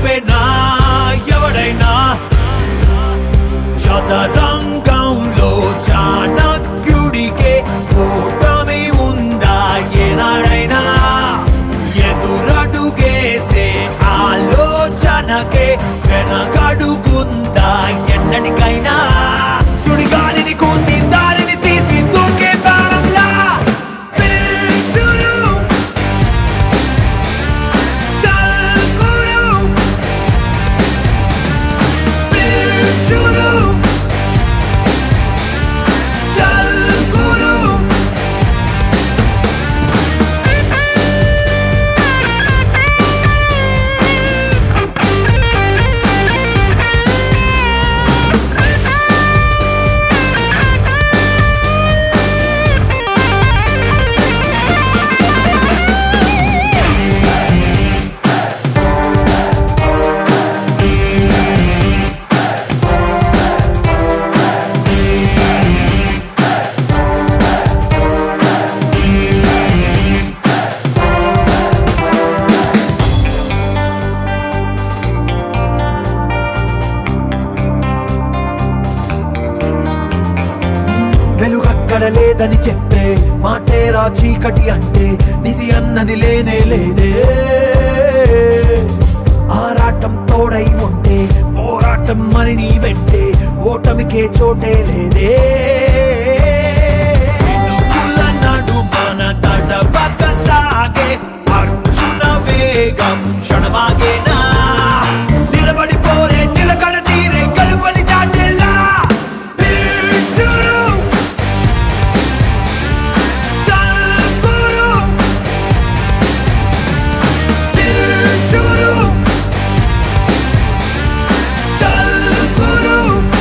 ఆపేనా ఎవడైనా చదరంగంలో చాణక్యుడికే ఓటమి ఉందా ఏనాడైనా ఎదురడుగేసే ఆలోచనకే వెనకడుగుందా ఎన్నటికైనా సుడిగాలిని కూసి దారిని తీసి దూకే బాణంలా ఫినిషులు చల్కులు ఫినిషులు చల్కులు వెలుగక్కడ లేదని చెప్పే మాటేరా చీకటి అంటే నిసి అన్నది లేనే లేదే ఆరాటం తోడై ఉంటే పోరాటం మరి నీ వెంటే ఓటమికే చోటే లేదే వెలుగుల నడుమన తడబక సాగే అర్జున వేగం క్షణమాగేనా నిలబడి పోరే నిలకడ తీరే కలుపని చాటేలా భీషుడు చల్కుడు భీషుడు చల్కుడు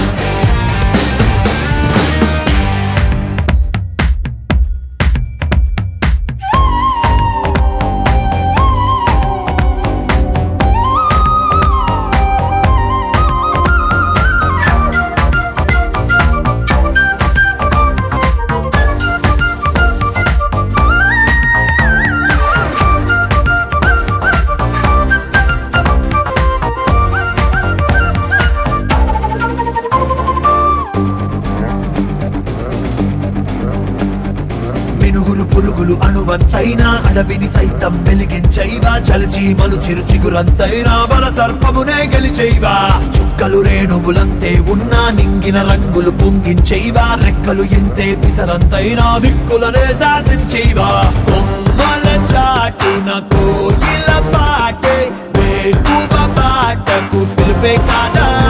మినుగురు పురుగులు అణువంతైనా అడవిని సైతం వెలిగించైవా చలిచీమలు చిరు చిగురంతైనా బల సర్పమునే గెలిచేవా చుక్కలు రేణువులంతే ఉన్నా నింగిన రంగులు పొంగించేవా రెక్కలు ఎంతే పిసరంతైనా దిక్కులనే శాసించేవా కొమ్మల చాటున కోయిల పాటే వేకువ పాటకు పిలిపే కాదా